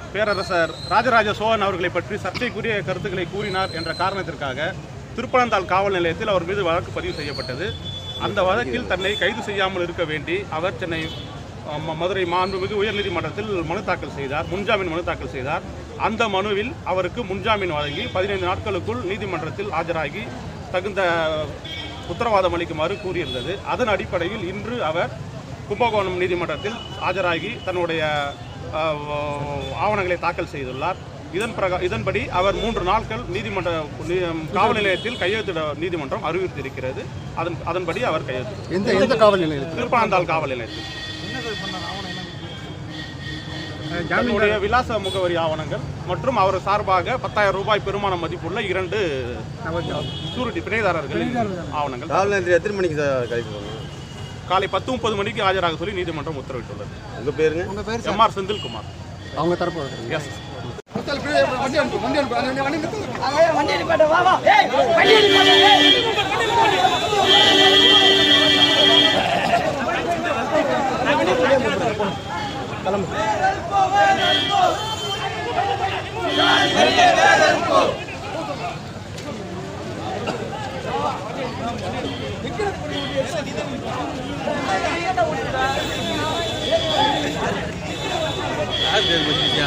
பேரரசர் ராஜராஜ சோழன் அவர்களை பற்றி சர்ச்சைக்குரிய கருத்துக்களை கூறினார் என்ற காரணத்திற்காக திருப்பனந்தாள் காவல் நிலையத்தில் அவர் மீது வழக்கு பதிவு செய்யப்பட்டது அந்த வழக்கில் தன்னை கைது செய்யாமல் இருக்க வேண்டி அவர் சென்னை அஹ், ம- மதுரை மாண்புமிகு உயர்நீதிமன்றத்தில் மனு தாக்கல் செய்தார் முன்ஜாமீன் மனு தாக்கல் செய்தார் அந்த மனுவில் அவருக்கு முன்ஜாமீன் வழங்கி பதினைந்து நாட்களுக்குள் நீதிமன்றத்தில் ஆஜராகி தகுந்த உத்தரவாதம் அளிக்குமாறு கூறியிருந்தது அதன் அடிப்படையில் இன்று அவர் கும்பகோணம் நீதிமன்றத்தில் ஆஜராகி தன்னுடைய அஹ், ஆவணங்களை தாக்கல் செய்துள்ளார் இதன் பிரகா இதன்படி அவர் மூன்று நாட்கள் நீதிமன்ற நீ- காவல் நிலையத்தில் கையெழுத்திட நீதிமன்றம் அறிவுறுத்தியிருக்கிறது அதன் அதன்படி அவர் கையெழுத்து எந்த எந்த காவல் நிலையத்தில் திருப்பனந்தாள் காவல் நிலையத்தில் தன்னுடைய விலாச முகவரி ஆவணங்கள் மற்றும் அவர் சார்பாக பத்தாயிரம் ரூபாய் பெருமான மதிப்புள்ள இரண்டு சூரிட்டி பிணைதாரர்களின் ஆவணங்கள் காவல் நிலையத்தில் எத்தனை மணிக்கு சார் கைது பண்ணணும் காலை பத்து முப்பது மணிக்கு ஆஜராக சொல்லி நீதிமன்றம் உத்தரவிட்டுள்ளது உங்கள் பேருங்க உங்கள் பேர் எம் ஆர் செந்தில்குமார் அவங்க தரப்பு வழக்கு. எஸ் வண்டி அனுப்பு வண்டி அனுப்பு அந்த வண்டி நிறுத்து. வண்டி நிப்பாட்டு வா வா ஏய் வண்டி நிப்பாட்டு ஏய்